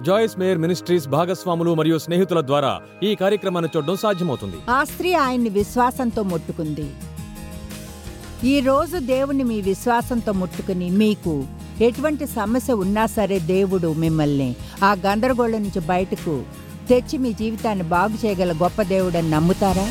జాయిస్ mayor ministries భాగస్వాములు మరియు స్నేహితుల ద్వారా ఈ కార్యక్రమాన్ని చూడడం సాధ్యమవుతుంది ఆ స్త్రీ ఆయన్ని విశ్వాసంతో ముట్టుకుంది ఈ రోజు దేవుని మీ విశ్వాసంతో ముట్టుకుని మీకు ఎటువంటి సమస్య ఉన్నా సరే దేవుడు మిమ్మల్ని ఆ గందరగోళం నుంచి బయటకు తెచ్చి మీ జీవితాన్ని బాగు చేయగల గొప్ప దేవుడని నమ్ముతారా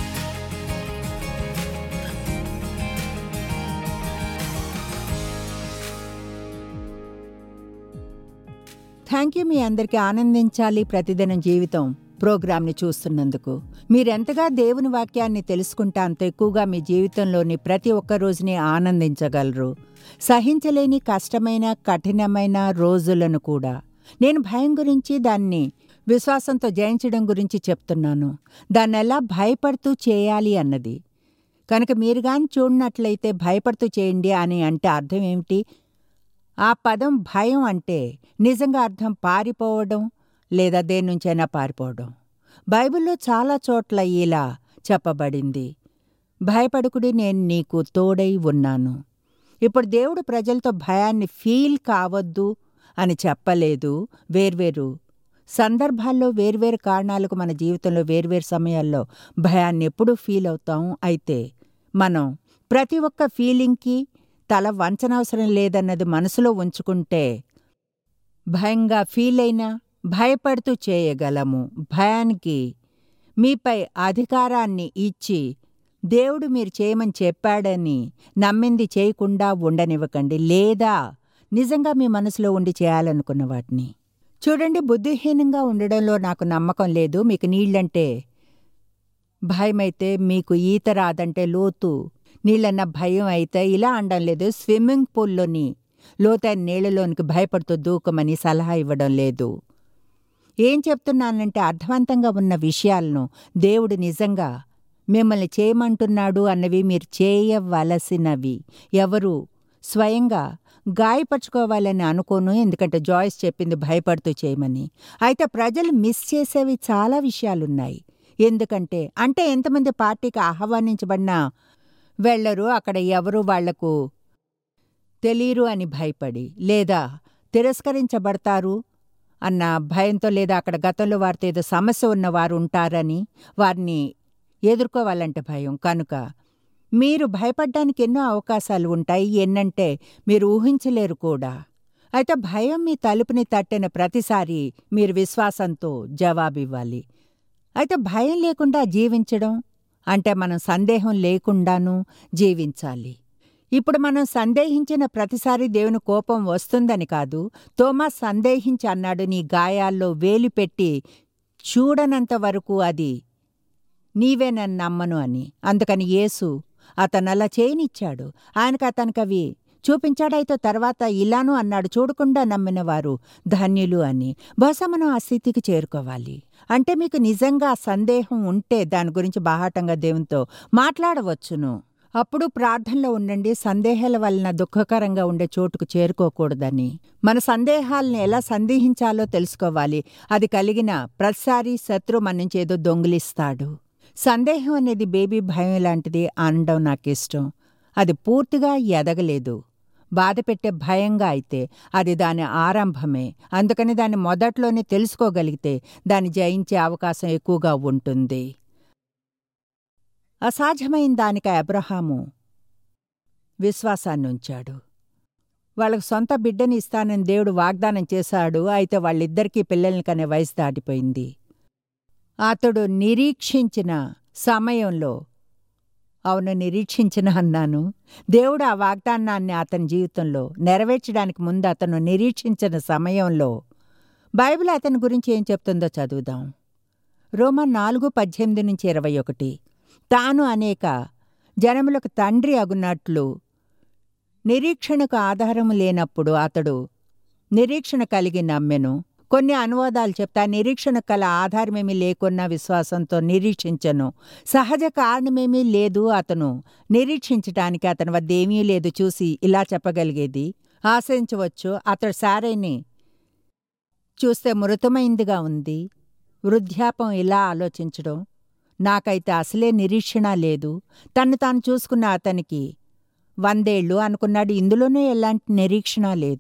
థ్యాంక్ యూ మీ అందరికీ ఆనందించాలి ప్రతిదినం జీవితం ప్రోగ్రాంని చూస్తున్నందుకు మీరెంతగా దేవుని వాక్యాన్ని తెలుసుకుంటే అంత ఎక్కువగా మీ జీవితంలోని ప్రతి ఒక్క రోజుని ఆనందించగలరు సహించలేని కష్టమైన కఠినమైన రోజులను కూడా నేను భయం గురించి దాన్ని విశ్వాసంతో జయించడం గురించి చెప్తున్నాను దాన్ని ఎలా భయపడుతూ చేయాలి అన్నది కనుక మీరు కానీ చూడనట్లయితే భయపడుతూ చేయండి అని అంటే అర్థం ఏమిటి ఆ పదం భయం అంటే నిజంగా అర్థం పారిపోవడం లేదా దేని నుంచైనా పారిపోవడం బైబిల్లో చాలా చోట్ల ఇలా చెప్పబడింది భయపడుకుడి నేను నీకు తోడై ఉన్నాను ఇప్పుడు దేవుడు ప్రజలతో భయాన్ని ఫీల్ కావద్దు అని చెప్పలేదు వేర్వేరు సందర్భాల్లో వేర్వేరు కారణాలకు మన జీవితంలో వేర్వేరు సమయాల్లో భయాన్ని ఎప్పుడూ ఫీల్ అవుతాం అయితే మనం ప్రతి ఒక్క ఫీలింగ్కి తల వంచనవసరం లేదన్నది మనసులో ఉంచుకుంటే భయంగా ఫీల్ అయినా భయపడుతూ చేయగలము భయానికి మీపై అధికారాన్ని ఇచ్చి దేవుడు మీరు చేయమని చెప్పాడని నమ్మింది చేయకుండా ఉండనివ్వకండి లేదా నిజంగా మీ మనసులో ఉండి చేయాలనుకున్న వాటిని చూడండి బుద్ధిహీనంగా ఉండడంలో నాకు నమ్మకం లేదు మీకు నీళ్ళంటే భయమైతే మీకు ఈత రాదంటే లోతు నీళ్ళన్న భయం అయితే ఇలా అనడం లేదు స్విమ్మింగ్ పూల్లోని లోతైన నీళ్ళలోనికి భయపడుతూ దూకమని సలహా ఇవ్వడం లేదు ఏం చెప్తున్నానంటే అర్థవంతంగా ఉన్న విషయాలను దేవుడు నిజంగా మిమ్మల్ని చేయమంటున్నాడు అన్నవి మీరు చేయవలసినవి ఎవరు స్వయంగా గాయపరుచుకోవాలని అనుకోను ఎందుకంటే జాయిస్ చెప్పింది భయపడుతూ చేయమని అయితే ప్రజలు మిస్ చేసేవి చాలా విషయాలున్నాయి ఎందుకంటే అంటే ఎంతమంది పార్టీకి ఆహ్వానించబడినా వెళ్ళరు అక్కడ ఎవరు వాళ్లకు తెలియరు అని భయపడి లేదా తిరస్కరించబడతారు అన్న భయంతో లేదా అక్కడ గతంలో వారితో ఏదో సమస్య ఉన్న వారు ఉంటారని వారిని ఎదుర్కోవాలంటే భయం కనుక మీరు భయపడ్డానికి ఎన్నో అవకాశాలు ఉంటాయి ఎన్నంటే మీరు ఊహించలేరు కూడా అయితే భయం మీ తలుపుని తట్టిన ప్రతిసారి మీరు విశ్వాసంతో జవాబివ్వాలి అయితే భయం లేకుండా జీవించడం అంటే మనం సందేహం లేకుండానూ జీవించాలి ఇప్పుడు మనం సందేహించిన ప్రతిసారి దేవుని కోపం వస్తుందని కాదు తోమస్ సందేహించి అన్నాడు నీ గాయాల్లో వేలు పెట్టి చూడనంత వరకు అది నీవే నన్ను నమ్మను అని అందుకని యేసు అతను అలా చేయనిచ్చాడు ఆయనకు అతనికి అవి చూపించాడైతే తర్వాత ఇలాను అన్నాడు చూడకుండా నమ్మిన వారు ధన్యులు అని బహుశా మనం ఆ స్థితికి చేరుకోవాలి అంటే మీకు నిజంగా సందేహం ఉంటే దాని గురించి బాహాటంగా దేవునితో మాట్లాడవచ్చును అప్పుడు ప్రార్థనలో ఉండండి సందేహాల వలన దుఃఖకరంగా ఉండే చోటుకు చేరుకోకూడదని మన సందేహాలను ఎలా సందేహించాలో తెలుసుకోవాలి అది కలిగిన ప్రతిసారి శత్రు మన నుంచి ఏదో దొంగిలిస్తాడు సందేహం అనేది బేబీ భయం లాంటిది అనడం నాకు ఇష్టం అది పూర్తిగా ఎదగలేదు బాధ పెట్టే భయంగా అయితే అది దాని ఆరంభమే అందుకని దాన్ని మొదట్లోనే తెలుసుకోగలిగితే దాన్ని జయించే అవకాశం ఎక్కువగా ఉంటుంది అసాధ్యమైన దానికి అబ్రహాము విశ్వాసాన్ని ఉంచాడు వాళ్ళకు సొంత బిడ్డని ఇస్తానని దేవుడు వాగ్దానం చేశాడు అయితే వాళ్ళిద్దరికీ పిల్లల్ని కనే వయసు దాటిపోయింది అతడు నిరీక్షించిన సమయంలో అవును నిరీక్షించిన అన్నాను దేవుడు ఆ వాగ్దానాన్ని అతని జీవితంలో నెరవేర్చడానికి ముందు అతను నిరీక్షించిన సమయంలో బైబిల్ అతని గురించి ఏం చెప్తుందో చదువుదాం రోమా నాలుగు పద్దెనిమిది నుంచి ఇరవై ఒకటి తాను అనేక జనములకు తండ్రి అగున్నట్లు నిరీక్షణకు ఆధారము లేనప్పుడు అతడు నిరీక్షణ కలిగి నమ్మెను కొన్ని అనువాదాలు చెప్తా నిరీక్షణ కల ఆధారమేమీ లేకున్నా విశ్వాసంతో నిరీక్షించను సహజ కారణమేమీ లేదు అతను నిరీక్షించటానికి అతని వద్ద ఏమీ లేదు చూసి ఇలా చెప్పగలిగేది ఆశించవచ్చు అతడు సారైని చూస్తే మృతమైందిగా ఉంది వృద్ధాపం ఇలా ఆలోచించడం నాకైతే అసలే నిరీక్షణ లేదు తన్ను తాను చూసుకున్న అతనికి వందేళ్ళు అనుకున్నాడు ఇందులోనే ఎలాంటి నిరీక్షణ లేదు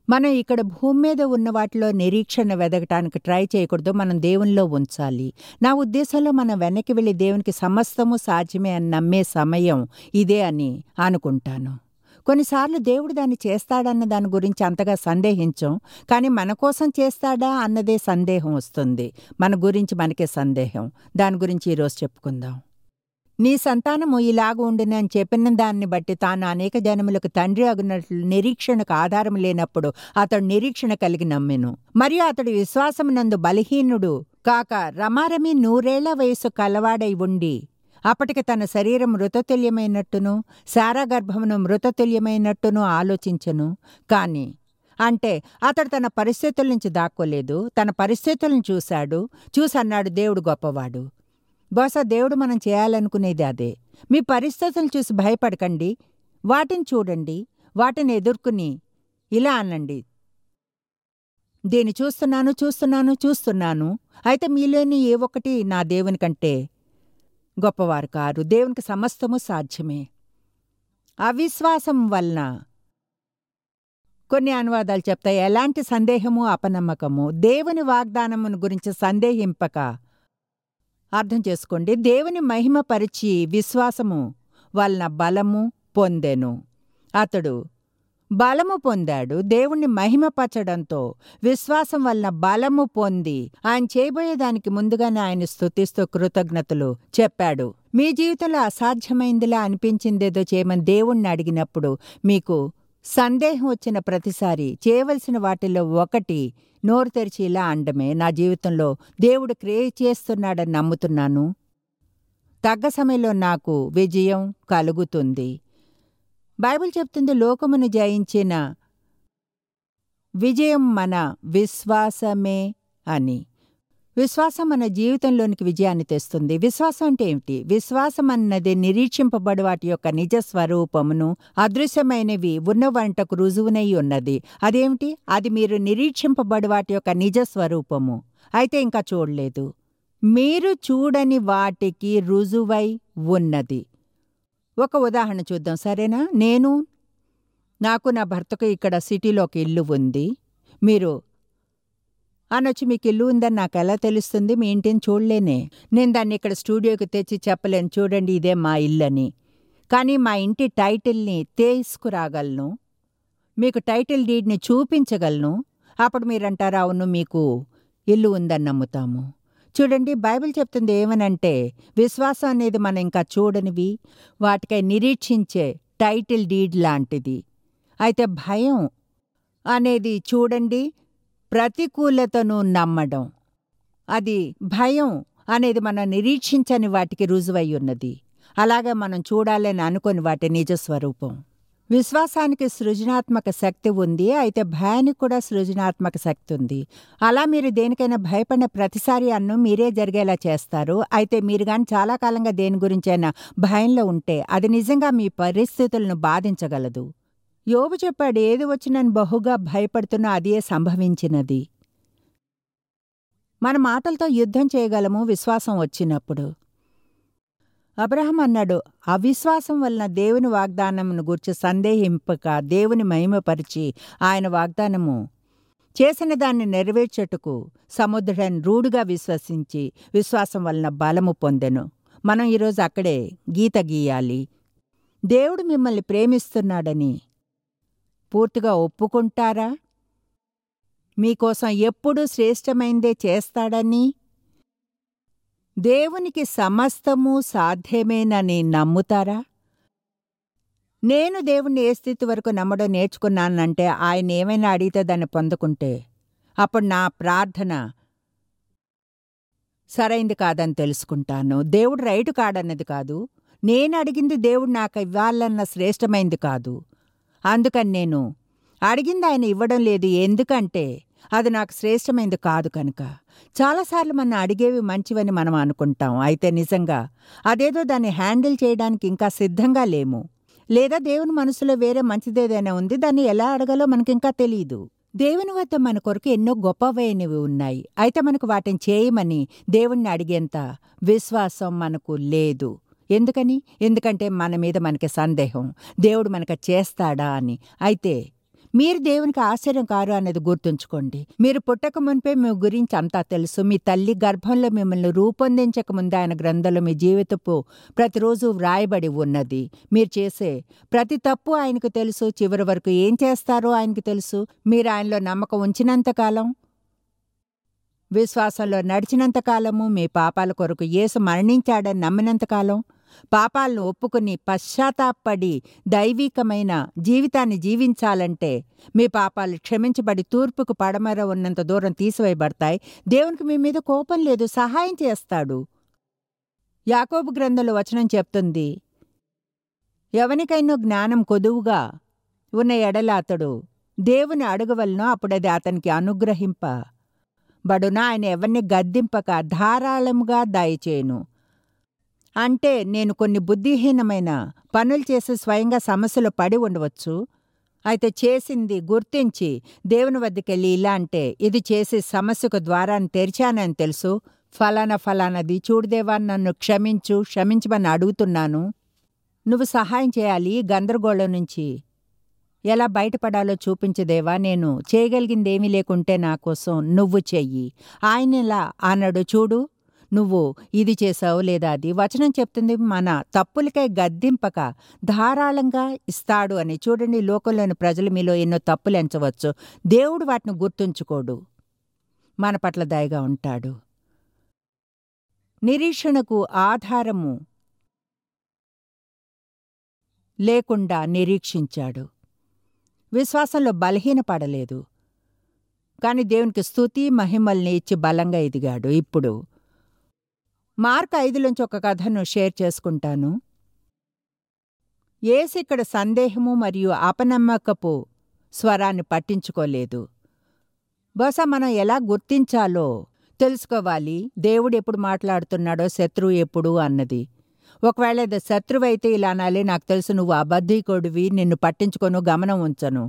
మనం ఇక్కడ భూమి మీద ఉన్న వాటిలో నిరీక్షణ వెదగటానికి ట్రై చేయకూడదు మనం దేవునిలో ఉంచాలి నా ఉద్దేశంలో మనం వెనక్కి వెళ్ళి దేవునికి సమస్తము సాధ్యమే అని నమ్మే సమయం ఇదే అని అనుకుంటాను కొన్నిసార్లు దేవుడు దాన్ని చేస్తాడన్న దాని గురించి అంతగా సందేహించం కానీ మన కోసం చేస్తాడా అన్నదే సందేహం వస్తుంది మన గురించి మనకే సందేహం దాని గురించి ఈరోజు చెప్పుకుందాం నీ సంతానము ఇలాగ ఉండును అని చెప్పిన దాన్ని బట్టి తాను అనేక జనములకు తండ్రి అగునట్లు నిరీక్షణకు ఆధారం లేనప్పుడు అతడు నిరీక్షణ కలిగి నమ్మెను మరియు అతడు విశ్వాసమునందు బలహీనుడు కాక రమారమి నూరేళ్ల వయసు కలవాడై ఉండి అప్పటికి తన శరీరం మృతతుల్యమైనట్టును శారా గర్భమును మృతతుల్యమైనట్టును ఆలోచించను కాని అంటే అతడు తన పరిస్థితుల నుంచి దాక్కోలేదు తన పరిస్థితులను చూశాడు చూసన్నాడు దేవుడు గొప్పవాడు బహుశా దేవుడు మనం చేయాలనుకునేది అదే మీ పరిస్థితులను చూసి భయపడకండి వాటిని చూడండి వాటిని ఎదుర్కొని ఇలా అనండి దీన్ని చూస్తున్నాను చూస్తున్నాను చూస్తున్నాను అయితే మీలోని ఏ ఒక్కటి నా దేవుని కంటే గొప్పవారు కారు దేవునికి సమస్తము సాధ్యమే అవిశ్వాసం వలన కొన్ని అనువాదాలు చెప్తాయి ఎలాంటి సందేహము అపనమ్మకము దేవుని వాగ్దానమును గురించి సందేహింపక అర్థం చేసుకోండి దేవుని మహిమపరిచి విశ్వాసము వలన బలము పొందెను అతడు బలము పొందాడు దేవుణ్ణి మహిమపరచడంతో విశ్వాసం వలన బలము పొంది ఆయన చేయబోయేదానికి ముందుగానే ఆయన స్తుతిస్తూ కృతజ్ఞతలు చెప్పాడు మీ జీవితంలో అసాధ్యమైందిలా అనిపించిందేదో చేయమని దేవుణ్ణి అడిగినప్పుడు మీకు సందేహం వచ్చిన ప్రతిసారి చేయవలసిన వాటిల్లో ఒకటి నోరు తెరిచి ఇలా అండమే నా జీవితంలో దేవుడు క్రియ చేస్తున్నాడని నమ్ముతున్నాను తగ్గ సమయంలో నాకు విజయం కలుగుతుంది బైబిల్ చెప్తుంది లోకమును జయించిన విజయం మన విశ్వాసమే అని విశ్వాసం మన జీవితంలోనికి విజయాన్ని తెస్తుంది విశ్వాసం అంటే ఏమిటి విశ్వాసం అన్నది నిరీక్షింపబడి వాటి యొక్క నిజ స్వరూపమును అదృశ్యమైనవి ఉన్న వంటకు రుజువునై ఉన్నది అదేమిటి అది మీరు నిరీక్షింపబడి వాటి యొక్క నిజ స్వరూపము అయితే ఇంకా చూడలేదు మీరు చూడని వాటికి రుజువై ఉన్నది ఒక ఉదాహరణ చూద్దాం సరేనా నేను నాకు నా భర్తకు ఇక్కడ సిటీలో ఒక ఇల్లు ఉంది మీరు అనొచ్చి మీకు ఇల్లు ఉందని నాకు ఎలా తెలుస్తుంది మీ ఇంటిని చూడలేనే నేను దాన్ని ఇక్కడ స్టూడియోకి తెచ్చి చెప్పలేను చూడండి ఇదే మా ఇల్లు అని కానీ మా ఇంటి టైటిల్ని తీసుకురాగలను మీకు టైటిల్ డీడ్ని చూపించగలను అప్పుడు మీరంటారా అవును మీకు ఇల్లు ఉందని నమ్ముతాము చూడండి బైబిల్ చెప్తుంది ఏమనంటే విశ్వాసం అనేది మనం ఇంకా చూడనివి వాటికై నిరీక్షించే టైటిల్ డీడ్ లాంటిది అయితే భయం అనేది చూడండి ప్రతికూలతను నమ్మడం అది భయం అనేది మనం నిరీక్షించని వాటికి రుజువై ఉన్నది అలాగే మనం చూడాలని అనుకుని వాటి నిజ స్వరూపం విశ్వాసానికి సృజనాత్మక శక్తి ఉంది అయితే భయానికి కూడా సృజనాత్మక శక్తి ఉంది అలా మీరు దేనికైనా భయపడిన ప్రతిసారి అన్ను మీరే జరిగేలా చేస్తారు అయితే మీరు కానీ చాలా కాలంగా దేని గురించైనా భయంలో ఉంటే అది నిజంగా మీ పరిస్థితులను బాధించగలదు యోబు చెప్పాడు ఏది వచ్చినని బహుగా భయపడుతున్నా అదే సంభవించినది మన మాటలతో యుద్ధం చేయగలము విశ్వాసం వచ్చినప్పుడు అబ్రహం అన్నాడు అవిశ్వాసం వలన దేవుని వాగ్దానమును గూర్చి సందేహింపక దేవుని మహిమపరిచి ఆయన వాగ్దానము చేసిన దాన్ని నెరవేర్చటకు సముద్రుడని రూఢుగా విశ్వసించి విశ్వాసం వలన బలము పొందెను మనం ఈరోజు అక్కడే గీత గీయాలి దేవుడు మిమ్మల్ని ప్రేమిస్తున్నాడని పూర్తిగా ఒప్పుకుంటారా మీకోసం ఎప్పుడూ శ్రేష్టమైందే చేస్తాడని దేవునికి సమస్తము సాధ్యమేనని నమ్ముతారా నేను దేవుణ్ణి ఏ స్థితి వరకు నమ్మడం నేర్చుకున్నానంటే ఆయన ఏమైనా అడిగితే దాన్ని పొందుకుంటే అప్పుడు నా ప్రార్థన సరైంది కాదని తెలుసుకుంటాను దేవుడు రైటు కాడన్నది కాదు నేను అడిగింది దేవుడు నాకు ఇవ్వాలన్న శ్రేష్టమైంది కాదు అందుకని నేను అడిగింది ఆయన ఇవ్వడం లేదు ఎందుకంటే అది నాకు శ్రేష్టమైంది కాదు కనుక చాలాసార్లు మనం అడిగేవి మంచివని మనం అనుకుంటాం అయితే నిజంగా అదేదో దాన్ని హ్యాండిల్ చేయడానికి ఇంకా సిద్ధంగా లేము లేదా దేవుని మనసులో వేరే మంచిదేదైనా ఉంది దాన్ని ఎలా అడగాలో మనకింకా తెలియదు దేవుని వద్ద మన కొరకు ఎన్నో గొప్పవైనవి ఉన్నాయి అయితే మనకు వాటిని చేయమని దేవుణ్ణి అడిగేంత విశ్వాసం మనకు లేదు ఎందుకని ఎందుకంటే మన మీద మనకి సందేహం దేవుడు మనకు చేస్తాడా అని అయితే మీరు దేవునికి ఆశ్చర్యం కారు అనేది గుర్తుంచుకోండి మీరు పుట్టక మునిపే మీ గురించి అంతా తెలుసు మీ తల్లి గర్భంలో మిమ్మల్ని రూపొందించక ముందే ఆయన గ్రంథంలో మీ జీవితపు ప్రతిరోజు వ్రాయబడి ఉన్నది మీరు చేసే ప్రతి తప్పు ఆయనకు తెలుసు చివరి వరకు ఏం చేస్తారో ఆయనకు తెలుసు మీరు ఆయనలో నమ్మకం ఉంచినంతకాలం విశ్వాసంలో నడిచినంత కాలము మీ పాపాల కొరకు యేసు మరణించాడని నమ్మినంతకాలం పాపాలను ఒప్పుకుని పశ్చాత్తాపడి దైవికమైన జీవితాన్ని జీవించాలంటే మీ పాపాలు క్షమించబడి తూర్పుకు పడమర ఉన్నంత దూరం తీసివేయబడతాయి దేవునికి మీ మీద కోపం లేదు సహాయం చేస్తాడు యాకోబు గ్రంథంలో వచనం చెప్తుంది ఎవనికైనా జ్ఞానం కొదువుగా ఉన్న ఎడల అతడు దేవుని అడగవలనో అప్పుడది అతనికి అనుగ్రహింప బడున ఆయన ఎవరిని గద్దింపక ధారాళముగా దయచేయును అంటే నేను కొన్ని బుద్ధిహీనమైన పనులు చేసి స్వయంగా సమస్యలు పడి ఉండవచ్చు అయితే చేసింది గుర్తించి దేవుని వద్దకెళ్ళి ఇలా అంటే ఇది చేసి సమస్యకు ద్వారాన్ని తెరిచానని తెలుసు ఫలానా ఫలానాది చూడుదేవా నన్ను క్షమించు క్షమించమని అడుగుతున్నాను నువ్వు సహాయం చేయాలి ఈ గందరగోళం నుంచి ఎలా బయటపడాలో చూపించదేవా నేను చేయగలిగిందేమీ లేకుంటే నా కోసం నువ్వు చెయ్యి ఆయన ఇలా అన్నాడు చూడు నువ్వు ఇది చేసావు లేదా అది వచనం చెప్తుంది మన తప్పులకై గద్దింపక ధారాళంగా ఇస్తాడు అని చూడండి లోకంలోని ప్రజలు మీలో ఎన్నో తప్పులు ఎంచవచ్చు దేవుడు వాటిని గుర్తుంచుకోడు మన పట్ల దయగా ఉంటాడు నిరీక్షణకు ఆధారము లేకుండా నిరీక్షించాడు విశ్వాసంలో బలహీనపడలేదు కాని దేవునికి స్తుతి మహిమల్ని ఇచ్చి బలంగా ఎదిగాడు ఇప్పుడు మార్క్ ఐదులోంచి ఒక కథను షేర్ చేసుకుంటాను ఏసు ఇక్కడ సందేహము మరియు అపనమ్మకపు స్వరాన్ని పట్టించుకోలేదు బహుశా మనం ఎలా గుర్తించాలో తెలుసుకోవాలి దేవుడు ఎప్పుడు మాట్లాడుతున్నాడో శత్రువు ఎప్పుడు అన్నది ఒకవేళ ఇది శత్రువైతే ఇలా అనాలి నాకు తెలుసు నువ్వు అబద్ధీకుడివి నిన్ను పట్టించుకొను గమనం ఉంచను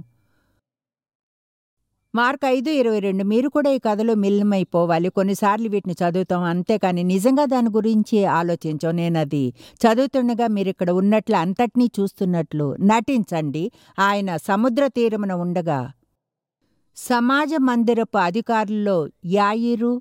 మార్క్ ఐదు ఇరవై రెండు మీరు కూడా ఈ కథలో మిల్లిమైపోవాలి కొన్నిసార్లు వీటిని చదువుతాం అంతేకాని నిజంగా దాని గురించి ఆలోచించాం నేనది చదువుతుండగా మీరు ఇక్కడ ఉన్నట్లు అంతటినీ చూస్తున్నట్లు నటించండి ఆయన సముద్ర తీరమున ఉండగా సమాజ మందిరపు అధికారుల్లో యాయిరు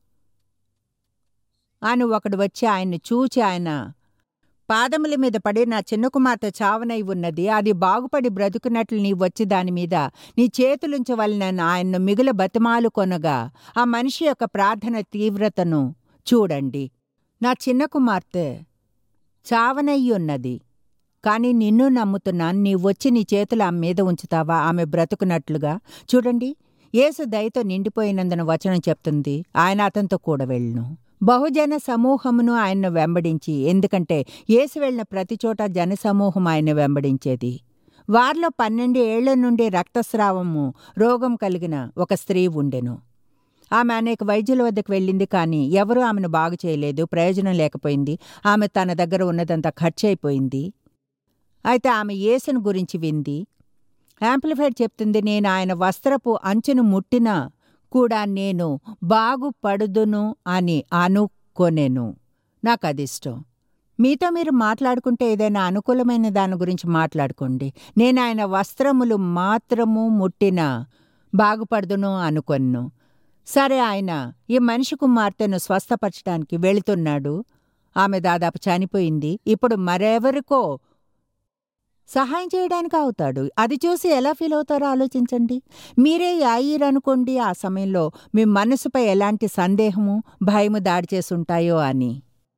అని ఒకడు వచ్చి ఆయన్ని చూచి ఆయన పాదముల మీద పడి నా చిన్న కుమార్తె చావనై ఉన్నది అది బాగుపడి బ్రతుకున్నట్లు నీ వచ్చి దాని మీద నీ చేతులుంచవలనని ఆయన్ను మిగుల బతిమాలు కొనగా ఆ మనిషి యొక్క ప్రార్థన తీవ్రతను చూడండి నా చిన్న కుమార్తె చావనయ్యున్నది కాని నిన్ను నమ్ముతున్నాను నీ వచ్చి నీ చేతులు ఆమె మీద ఉంచుతావా ఆమె బ్రతుకున్నట్లుగా చూడండి యేసు దయతో నిండిపోయినందున వచనం చెప్తుంది ఆయన అతనితో కూడా వెళ్ళును బహుజన సమూహమును ఆయన్ను వెంబడించి ఎందుకంటే యేసు వెళ్ళిన ప్రతి చోట జనసమూహం ఆయన వెంబడించేది వారిలో పన్నెండు ఏళ్ల నుండి రక్తస్రావము రోగం కలిగిన ఒక స్త్రీ ఉండెను ఆమె అనేక వైద్యుల వద్దకు వెళ్ళింది కానీ ఎవరూ ఆమెను బాగు చేయలేదు ప్రయోజనం లేకపోయింది ఆమె తన దగ్గర ఉన్నదంతా ఖర్చు అయిపోయింది అయితే ఆమె యేసును గురించి వింది యాంప్లిఫైడ్ చెప్తుంది నేను ఆయన వస్త్రపు అంచును ముట్టినా కూడా నేను బాగుపడుదును అని అనుకొనెను నాకదిష్టం మీతో మీరు మాట్లాడుకుంటే ఏదైనా అనుకూలమైన దాని గురించి మాట్లాడుకోండి నేను ఆయన వస్త్రములు మాత్రము ముట్టిన బాగుపడుదును అనుకొన్ను సరే ఆయన ఈ మనిషి కుమార్తెను స్వస్థపరచడానికి వెళుతున్నాడు ఆమె దాదాపు చనిపోయింది ఇప్పుడు మరెవరికో సహాయం చేయడానికి అవుతాడు అది చూసి ఎలా ఫీల్ అవుతారో ఆలోచించండి మీరే యాయిర్ అనుకోండి ఆ సమయంలో మీ మనసుపై ఎలాంటి సందేహము భయము దాడి చేసుంటాయో అని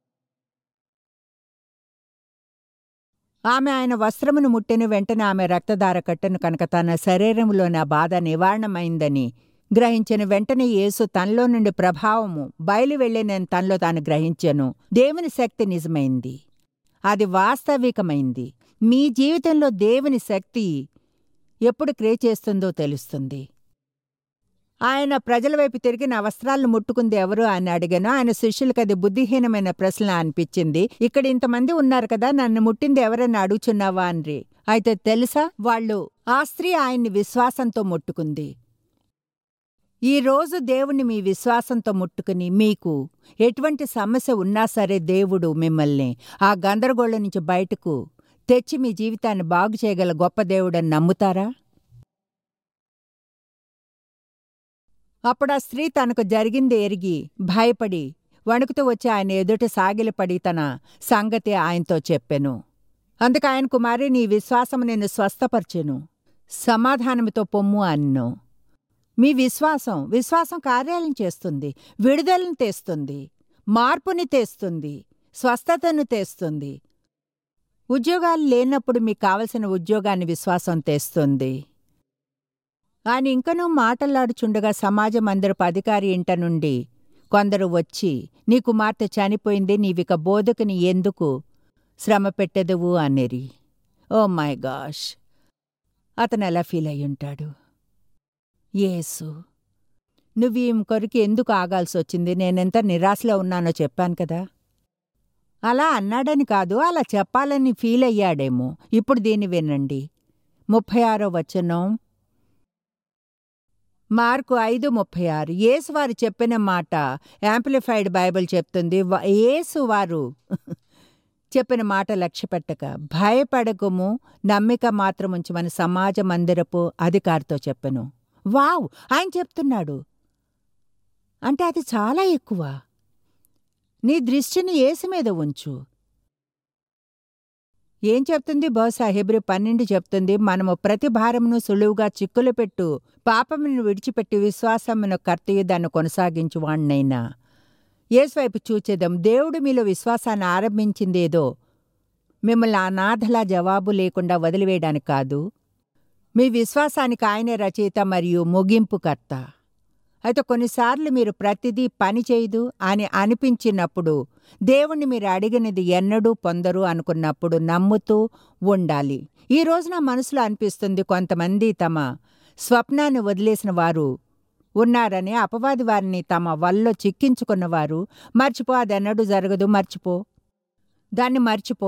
ఆమె ఆయన వస్త్రమును ముట్టిన వెంటనే ఆమె రక్తధార కట్టను కనుక తన శరీరంలోని ఆ బాధ నివారణమైందని గ్రహించిన వెంటనే యేసు తనలో నుండి ప్రభావము బయలు వెళ్ళినని తనలో తాను గ్రహించెను దేవుని శక్తి నిజమైంది అది వాస్తవికమైంది మీ జీవితంలో దేవుని శక్తి ఎప్పుడు క్రియ చేస్తుందో తెలుస్తుంది ఆయన ప్రజల వైపు తిరిగి నా వస్త్రాలను ముట్టుకుంది ఎవరు అని అడిగాను ఆయన శిష్యులకు అది బుద్ధిహీనమైన ప్రశ్న అనిపించింది ఇక్కడ ఇంతమంది ఉన్నారు కదా నన్ను ముట్టింది ఎవరని అడుగుచున్నావా అని అయితే తెలుసా వాళ్ళు ఆ స్త్రీ ఆయన్ని విశ్వాసంతో ముట్టుకుంది ఈ రోజు దేవుణ్ణి మీ విశ్వాసంతో ముట్టుకుని మీకు ఎటువంటి సమస్య ఉన్నా సరే దేవుడు మిమ్మల్ని ఆ గందరగోళం నుంచి బయటకు తెచ్చి మీ జీవితాన్ని బాగు చేయగల గొప్ప దేవుడని నమ్ముతారా అప్పుడు ఆ స్త్రీ తనకు జరిగింది ఎరిగి భయపడి వణుకుతూ వచ్చి ఆయన ఎదుట సాగిలపడి తన సంగతి ఆయనతో చెప్పెను అందుకు ఆయన కుమారి నీ విశ్వాసము నిన్ను స్వస్థపరచెను సమాధానముతో పొమ్ము అన్ను మీ విశ్వాసం విశ్వాసం కార్యాలను చేస్తుంది విడుదలను తెస్తుంది మార్పుని తెస్తుంది స్వస్థతను తెస్తుంది ఉద్యోగాలు లేనప్పుడు మీకు కావలసిన ఉద్యోగాన్ని విశ్వాసం తెస్తుంది ఆయన ఇంకనూ మాటలాడుచుండగా సమాజ మందిరపు అధికారి ఇంట నుండి కొందరు వచ్చి నీ కుమార్తె చనిపోయింది నీవిక బోధకుని ఎందుకు శ్రమ పెట్టెదవు అనిరి ఓ మై గాష్ అతను ఎలా ఫీల్ అయ్యుంటాడు యేసు నువ్వు ఈ కొరికి ఎందుకు ఆగాల్సి వచ్చింది నేనెంత నిరాశలో ఉన్నానో చెప్పాను కదా అలా అన్నాడని కాదు అలా చెప్పాలని ఫీల్ అయ్యాడేమో ఇప్పుడు దీన్ని వినండి ముప్పై ఆరో వచనం మార్కు ఐదు ముప్పై ఆరు యేసు వారు చెప్పిన మాట యాంప్లిఫైడ్ బైబిల్ చెప్తుంది వ- యేసు వారు చెప్పిన మాట లక్ష్యపెట్టక భయపడకము నమ్మిక మాత్రం ఉంచమని సమాజ మందిరపు అధికారితో చెప్పెను వావ్ ఆయన చెప్తున్నాడు అంటే అది చాలా ఎక్కువ నీ దృష్టిని యేసు మీద ఉంచు ఏం చెప్తుంది బహుశా హెబ్రి పన్నెండు చెప్తుంది మనము ప్రతి భారమును సులువుగా చిక్కులు పెట్టు పాపమును విడిచిపెట్టి విశ్వాసమును కర్తయ్య దాన్ని కొనసాగించు వాణ్ణైనా యేసువైపు చూచేదాం దేవుడు మీలో విశ్వాసాన్ని ఆరంభించిందేదో మిమ్మల్ని అనాథలా జవాబు లేకుండా వదిలివేయడానికి కాదు మీ విశ్వాసానికి ఆయనే రచయిత మరియు ముగింపుకర్త అయితే కొన్నిసార్లు మీరు ప్రతిదీ పని చేయదు అని అనిపించినప్పుడు దేవుణ్ణి మీరు అడిగినది ఎన్నడూ పొందరు అనుకున్నప్పుడు నమ్ముతూ ఉండాలి ఈ రోజు నా మనసులో అనిపిస్తుంది కొంతమంది తమ స్వప్నాన్ని వదిలేసిన వారు ఉన్నారని అపవాది వారిని తమ వల్ల చిక్కించుకున్నవారు మర్చిపో అదెన్నడూ జరగదు మర్చిపో దాన్ని మర్చిపో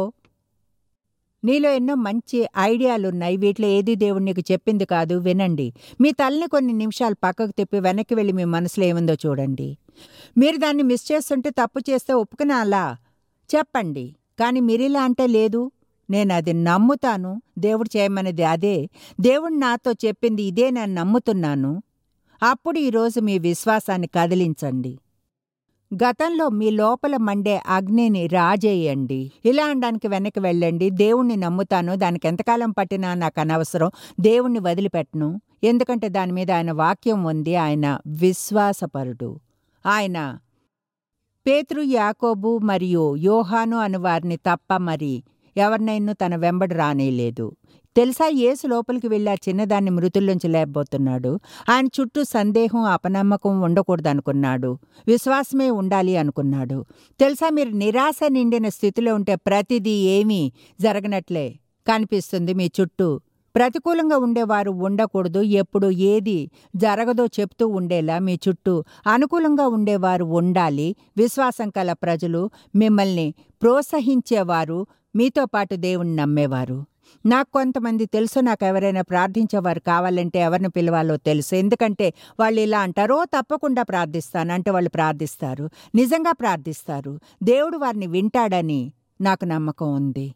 నీలో ఎన్నో మంచి ఐడియాలున్నాయి వీటిలో ఏది దేవుడు నీకు చెప్పింది కాదు వినండి మీ తల్లిని కొన్ని నిమిషాలు పక్కకు తిప్పి వెనక్కి వెళ్ళి మీ మనసులో ఏముందో చూడండి మీరు దాన్ని మిస్ చేస్తుంటే తప్పు చేస్తే ఒప్పుకునే అలా చెప్పండి కానీ మీరిలా అంటే లేదు నేను అది నమ్ముతాను దేవుడు చేయమనేది అదే దేవుడు నాతో చెప్పింది ఇదే నేను నమ్ముతున్నాను అప్పుడు ఈరోజు మీ విశ్వాసాన్ని కదిలించండి గతంలో మీ లోపల మండే అగ్నిని రాజేయండి ఇలా అనడానికి వెనక్కి వెళ్ళండి దేవుణ్ణి నమ్ముతాను దానికి ఎంతకాలం పట్టినా నాకు అనవసరం దేవుణ్ణి వదిలిపెట్టను ఎందుకంటే దాని మీద ఆయన వాక్యం ఉంది ఆయన విశ్వాసపరుడు ఆయన పేతురు యాకోబు మరియు యోహాను అను వారిని తప్ప మరి ఎవరినైనా తన వెంబడి రానేలేదు తెలుసా యేసు లోపలికి వెళ్ళి ఆ చిన్నదాన్ని మృతుల్లోంచి లేపబోతున్నాడు ఆయన చుట్టూ సందేహం అపనమ్మకం ఉండకూడదనుకున్నాడు విశ్వాసమే ఉండాలి అనుకున్నాడు తెలుసా మీరు నిరాశ నిండిన స్థితిలో ఉంటే ప్రతిదీ ఏమీ జరగనట్లే కనిపిస్తుంది మీ చుట్టూ ప్రతికూలంగా ఉండేవారు ఉండకూడదు ఎప్పుడు ఏది జరగదో చెప్తూ ఉండేలా మీ చుట్టూ అనుకూలంగా ఉండేవారు ఉండాలి విశ్వాసం కల ప్రజలు మిమ్మల్ని ప్రోత్సహించేవారు మీతో పాటు దేవుణ్ణి నమ్మేవారు నాకు కొంతమంది తెలుసు నాకు ఎవరైనా ప్రార్థించేవారు కావాలంటే ఎవరిని పిలవాలో తెలుసు ఎందుకంటే వాళ్ళు ఇలా అంటారు "ఓ, తప్పకుండా ప్రార్థిస్తాను అంటే వాళ్ళు ప్రార్థిస్తారు నిజంగా ప్రార్థిస్తారు దేవుడు వారిని వింటాడని నాకు నమ్మకం ఉంది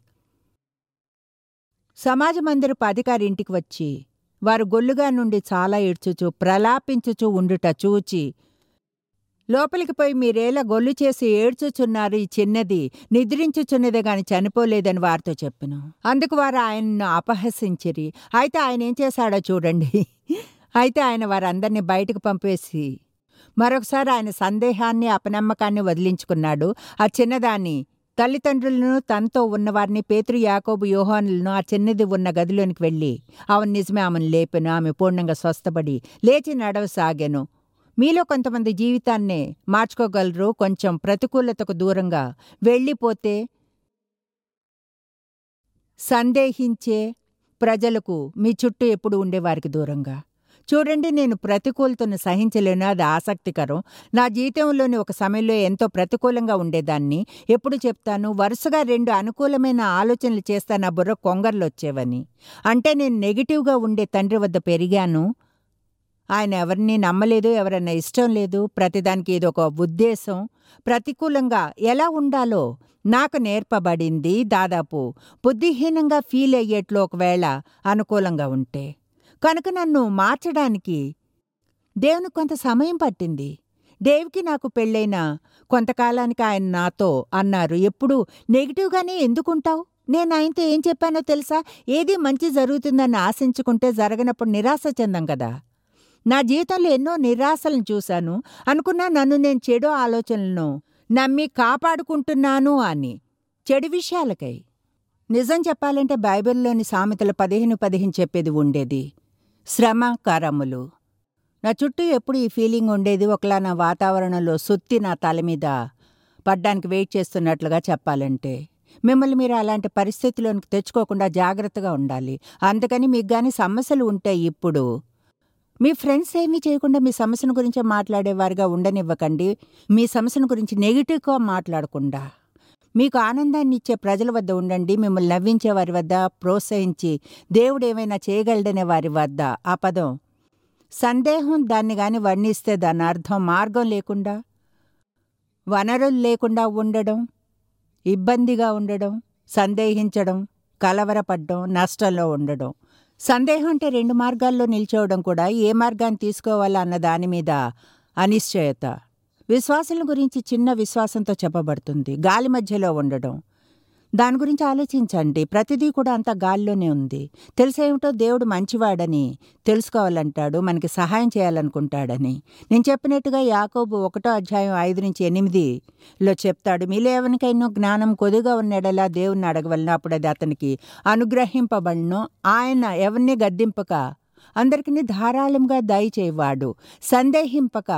సమాజ మందిరపు అధికారి ఇంటికి వచ్చి వారు గొల్లుగా నుండి చాలా ఏడ్చుచు ప్రలాపించుచు ఉండుట చూచి లోపలికి పోయి మీరేలా గొల్లు చేసి ఏడ్చుచున్నారు ఈ చిన్నది నిద్రించుచున్నదే గాని చనిపోలేదని వారితో చెప్పెను అందుకు వారు ఆయన్ను అపహసించిరి అయితే ఆయన ఏం చేశాడో చూడండి అయితే ఆయన వారందరినీ బయటకు పంపేసి మరొకసారి ఆయన సందేహాన్ని అపనమ్మకాన్ని వదిలించుకున్నాడు ఆ చిన్నదాన్ని తల్లిదండ్రులను తనతో ఉన్నవారిని పేతురు యాకోబు యోహానులను ఆ చిన్నది ఉన్న గదిలోనికి వెళ్ళి అవన్ నిజమే ఆమెను లేపెను ఆమె పూర్ణంగా స్వస్థపడి లేచి నడవసాగాను మీలో కొంతమంది జీవితాన్నే మార్చుకోగలరు కొంచెం ప్రతికూలతకు దూరంగా వెళ్ళిపోతే సందేహించే ప్రజలకు మీ చుట్టూ ఎప్పుడు ఉండేవారికి దూరంగా చూడండి నేను ప్రతికూలతను సహించలేను అది ఆసక్తికరం నా జీవితంలోని ఒక సమయంలో ఎంతో ప్రతికూలంగా ఉండేదాన్ని ఎప్పుడు చెప్తాను వరుసగా రెండు అనుకూలమైన ఆలోచనలు చేస్తా నా బుర్ర కొంగర్లు వచ్చేవని అంటే నేను నెగిటివ్గా ఉండే తండ్రి వద్ద పెరిగాను ఆయన ఎవరిని నమ్మలేదు ఎవరన్నా ఇష్టం లేదు ప్రతిదానికి ఏదో ఒక ఉద్దేశం ప్రతికూలంగా ఎలా ఉండాలో నాకు నేర్పబడింది దాదాపు బుద్ధిహీనంగా ఫీల్ అయ్యేట్లు ఒకవేళ అనుకూలంగా ఉంటే కనుక నన్ను మార్చడానికి దేవునికి కొంత సమయం పట్టింది డేవ్కి నాకు పెళ్ళైన కొంతకాలానికి ఆయన నాతో అన్నారు ఎప్పుడు నెగిటివ్గానే ఎందుకుంటావు నేను ఆయనతో ఏం చెప్పానో తెలుసా ఏది మంచి జరుగుతుందని ఆశించుకుంటే జరగనప్పుడు నిరాశ చెందాం కదా నా జీవితంలో ఎన్నో నిరాశలను చూశాను అనుకున్నా నన్ను నేను చెడు ఆలోచనలను నమ్మి కాపాడుకుంటున్నాను అని చెడు విషయాలకై నిజం చెప్పాలంటే బైబిల్లోని సామెతలు పదిహేను పదిహేను చెప్పేది ఉండేది శ్రమ కరములు నా చుట్టూ ఎప్పుడు ఈ ఫీలింగ్ ఉండేది ఒకలా నా వాతావరణంలో సుత్తి నా తల మీద పడ్డానికి వెయిట్ చేస్తున్నట్లుగా చెప్పాలంటే మిమ్మల్ని మీరు అలాంటి పరిస్థితిలోనికి తెచ్చుకోకుండా జాగ్రత్తగా ఉండాలి అందుకని మీకు గాని సమస్యలు ఉంటాయి ఇప్పుడు మీ ఫ్రెండ్స్ ఏమీ చేయకుండా మీ సమస్యను గురించి మాట్లాడేవారుగా ఉండనివ్వకండి మీ సమస్యను గురించి నెగిటివ్గా మాట్లాడకుండా మీకు ఆనందాన్ని ఇచ్చే ప్రజల వద్ద ఉండండి మిమ్మల్ని నవ్వించే వారి వద్ద ప్రోత్సహించి దేవుడు ఏమైనా చేయగలడనే వారి వద్ద ఆ పదం సందేహం దాన్ని గాని వర్ణిస్తే దాని అర్థం మార్గం లేకుండా వనరులు లేకుండా ఉండడం ఇబ్బందిగా ఉండడం సందేహించడం కలవరపడ్డం నష్టంలో ఉండడం సందేహం అంటే రెండు మార్గాల్లో నిల్చోవడం కూడా ఏ మార్గాన్ని తీసుకోవాలా అన్న దాని మీద అనిశ్చయత విశ్వాసుల గురించి చిన్న విశ్వాసంతో చెప్పబడుతుంది గాలి మధ్యలో ఉండడం దాని గురించి ఆలోచించండి ప్రతిదీ కూడా అంత గాల్లోనే ఉంది తెలిసేమిటో దేవుడు మంచివాడని తెలుసుకోవాలంటాడు మనకి సహాయం చేయాలనుకుంటాడని నేను చెప్పినట్టుగా యాకోబు ఒకటో అధ్యాయం ఐదు నుంచి ఎనిమిదిలో చెప్తాడు మీలో ఎవరికైనా జ్ఞానం కొద్దిగా ఉన్నడలా దేవుణ్ణి అడగవలన అప్పుడు అది అతనికి అనుగ్రహింపబడను ఆయన ఎవరిని గద్దింపక అందరికీ ధారాళంగా దయచేవాడు సందేహింపక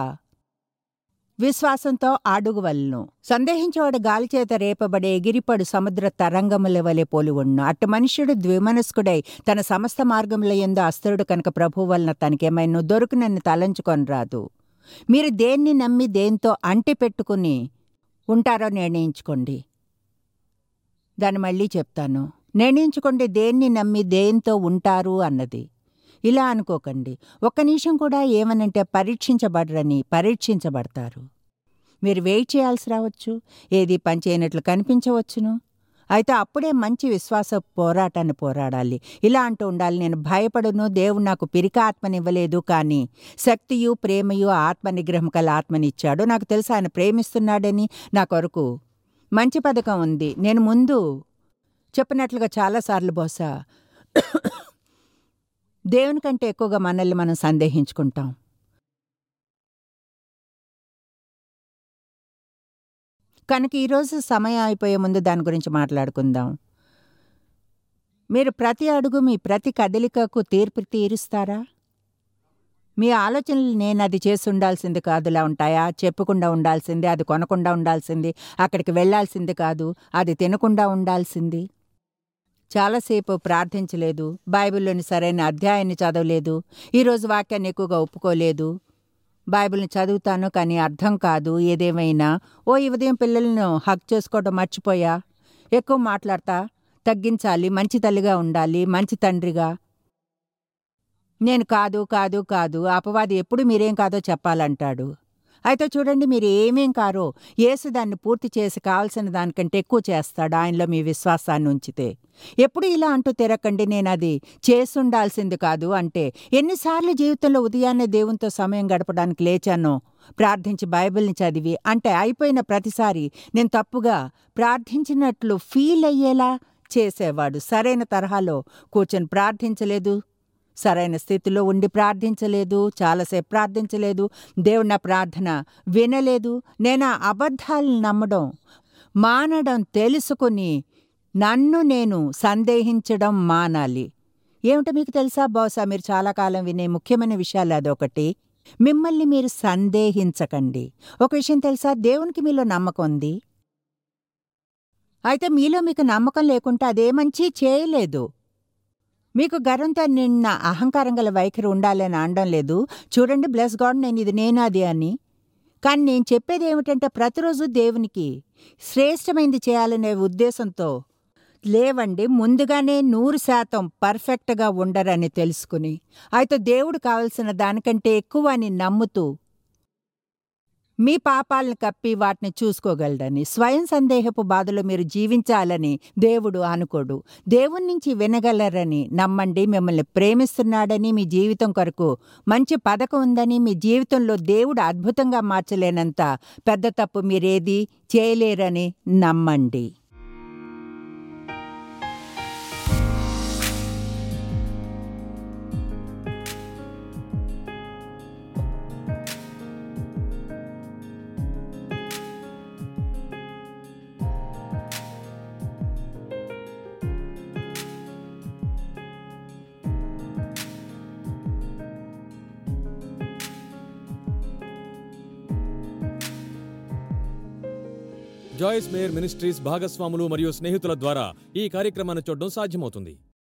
విశ్వాసంతో అడుగువలను సందేహించేవాడు గాలిచేత రేపబడే ఎగిరిపడు సముద్ర తరంగముల వలె పోలి ఉన్ను అటు మనుష్యుడు ద్విమనస్కుడై తన సమస్త మార్గముల ఎందు అస్తరుడు కనుక ప్రభు వలన తనకేమైనా దొరుకునని తలంచుకొని రాదు మీరు దేన్ని నమ్మి దేంతో అంటి పెట్టుకుని ఉంటారో నిర్ణయించుకోండి దాన్ని మళ్ళీ చెప్తాను నిర్ణయించుకోండి దేన్ని నమ్మి దేంతో ఉంటారు అన్నది ఇలా అనుకోకండి ఒక్క నిమిషం కూడా ఏమనంటే పరీక్షించబడరని పరీక్షించబడతారు మీరు వెయిట్ చేయాల్సి రావచ్చు ఏది పనిచేయనట్లు కనిపించవచ్చును అయితే అప్పుడే మంచి విశ్వాస పోరాటాన్ని పోరాడాలి ఇలా అంటూ ఉండాలి నేను భయపడును దేవుడు నాకు పిరిక ఆత్మనివ్వలేదు కానీ శక్తియు ప్రేమయు ఆత్మ నిగ్రహం కల ఆత్మనిచ్చాడు నాకు తెలుసు ఆయన ప్రేమిస్తున్నాడని నా కొరకు మంచి పథకం ఉంది నేను ముందు చెప్పినట్లుగా చాలాసార్లు బహుశా దేవుని కంటే ఎక్కువగా మనల్ని మనం సందేహించుకుంటాం కనుక ఈరోజు సమయం అయిపోయే ముందు దాని గురించి మాట్లాడుకుందాం మీరు ప్రతి అడుగు మీ ప్రతి కదలికకు తీర్పు తీరుస్తారా మీ ఆలోచనలు నేను అది చేసి ఉండాల్సింది కాదులా ఉంటాయా చెప్పకుండా ఉండాల్సింది అది కొనకుండా ఉండాల్సింది అక్కడికి వెళ్లాల్సింది కాదు అది తినకుండా ఉండాల్సింది చాలాసేపు ప్రార్థించలేదు బైబిల్లోని సరైన అధ్యాయాన్ని చదవలేదు ఈరోజు వాక్యాన్ని ఎక్కువగా ఒప్పుకోలేదు బైబిల్ని చదువుతాను కానీ అర్థం కాదు ఏదేమైనా ఓ ఈ ఉదయం పిల్లలను హక్ చేసుకోవడం మర్చిపోయా ఎక్కువ మాట్లాడతా తగ్గించాలి మంచి తల్లిగా ఉండాలి మంచి తండ్రిగా నేను కాదు కాదు కాదు అపవాది ఎప్పుడు మీరేం కాదో చెప్పాలంటాడు అయితే చూడండి మీరు ఏమేం కారో యేసు దాన్ని పూర్తి చేసి కావాల్సిన దానికంటే ఎక్కువ చేస్తాడు ఆయనలో మీ విశ్వాసాన్ని ఉంచితే ఎప్పుడు ఇలా అంటూ తిరగకండి నేను అది చేసుండాల్సింది కాదు అంటే ఎన్నిసార్లు జీవితంలో ఉదయాన్నే దేవునితో సమయం గడపడానికి లేచానో ప్రార్థించి బైబిల్ని చదివి అంటే అయిపోయిన ప్రతిసారి నేను తప్పుగా ప్రార్థించినట్లు ఫీల్ అయ్యేలా చేసేవాడు సరైన తరహాలో కూర్చొని ప్రార్థించలేదు సరైన స్థితిలో ఉండి ప్రార్థించలేదు చాలాసేపు ప్రార్థించలేదు దేవుడు నా ప్రార్థన వినలేదు నేను ఆ అబద్ధాలను నమ్మడం మానడం తెలుసుకుని నన్ను నేను సందేహించడం మానాలి ఏమిటో మీకు తెలుసా బహుశా మీరు చాలా కాలం వినే ముఖ్యమైన విషయాలు అదొకటి మిమ్మల్ని మీరు సందేహించకండి ఒక విషయం తెలుసా దేవునికి మీలో నమ్మకం ఉంది అయితే మీలో మీకు నమ్మకం లేకుంటే అదే మంచి చేయలేదు మీకు గర్వంతో నిన్న అహంకారం గల వైఖరి ఉండాలని అనడం లేదు చూడండి బ్లెస్ గాడ్ నేను ఇది నేను అది అని కానీ నేను చెప్పేది ఏమిటంటే ప్రతిరోజు దేవునికి శ్రేష్టమైంది చేయాలనే ఉద్దేశంతో లేవండి ముందుగానే నూరు శాతం పర్ఫెక్ట్గా ఉండరని తెలుసుకుని అయితే దేవుడు కావలసిన దానికంటే ఎక్కువ అని నమ్ముతూ మీ పాపాలను కప్పి వాటిని చూసుకోగలడని స్వయం సందేహపు బాధలో మీరు జీవించాలని దేవుడు అనుకోడు దేవుని నుంచి వినగలరని నమ్మండి మిమ్మల్ని ప్రేమిస్తున్నాడని మీ జీవితం కొరకు మంచి పథకం ఉందని మీ జీవితంలో దేవుడు అద్భుతంగా మార్చలేనంత పెద్ద తప్పు మీరేది చేయలేరని నమ్మండి జాయిస్ మేయర్ మినిస్ట్రీస్ భాగస్వాములు మరియు స్నేహితుల ద్వారా ఈ కార్యక్రమాన్ని చూడడం సాధ్యమవుతుంది